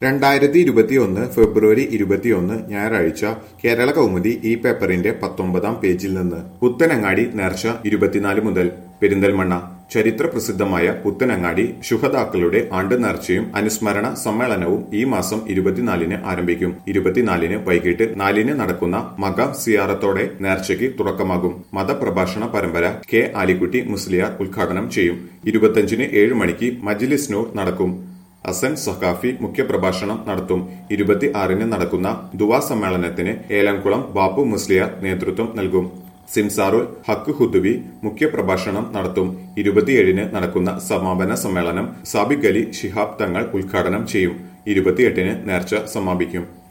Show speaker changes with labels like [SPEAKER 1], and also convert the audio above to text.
[SPEAKER 1] രണ്ടായിരത്തി ഇരുപത്തിയൊന്ന് ഫെബ്രുവരി ഇരുപത്തിയൊന്ന് ഞായറാഴ്ച കേരള കൗമുദി ഈ പേപ്പറിന്റെ പത്തൊമ്പതാം പേജിൽ നിന്ന് പുത്തനങ്ങാടി നേർച്ച ഇരുപത്തിനാല് മുതൽ പെരിന്തൽമണ്ണ ചരിത്ര പ്രസിദ്ധമായ പുത്തനങ്ങാടി ശുഹതാക്കളുടെ ആണ്ട് നേർച്ചയും അനുസ്മരണ സമ്മേളനവും ഈ മാസം ഇരുപത്തിനാലിന് ആരംഭിക്കും ഇരുപത്തിനാലിന് വൈകിട്ട് നാലിന് നടക്കുന്ന മക സിയാറത്തോടെ നേർച്ചയ്ക്ക് തുടക്കമാകും മതപ്രഭാഷണ പരമ്പര കെ ആലിക്കുട്ടി മുസ്ലിയാർ ഉദ്ഘാടനം ചെയ്യും ഇരുപത്തിയഞ്ചിന് ഏഴ് മണിക്ക് മജ്ലിസ് നൂർ നടക്കും അസൻ സഖാഫി മുഖ്യപ്രഭാഷണം നടത്തും ഇരുപത്തി ആറിന് നടക്കുന്ന ദുവാ സമ്മേളനത്തിന് ഏലംകുളം ബാപ്പു മുസ്ലിയാർ നേതൃത്വം നൽകും സിംസാറുൽ ഹക്ക് ഹുദുവി മുഖ്യപ്രഭാഷണം നടത്തും ഇരുപത്തിയേഴിന് നടക്കുന്ന സമാപന സമ്മേളനം സാബിക് അലി ശിഹാബ് തങ്ങൾ ഉദ്ഘാടനം ചെയ്യും ഇരുപത്തിയെട്ടിന് നേർച്ച സമാപിക്കും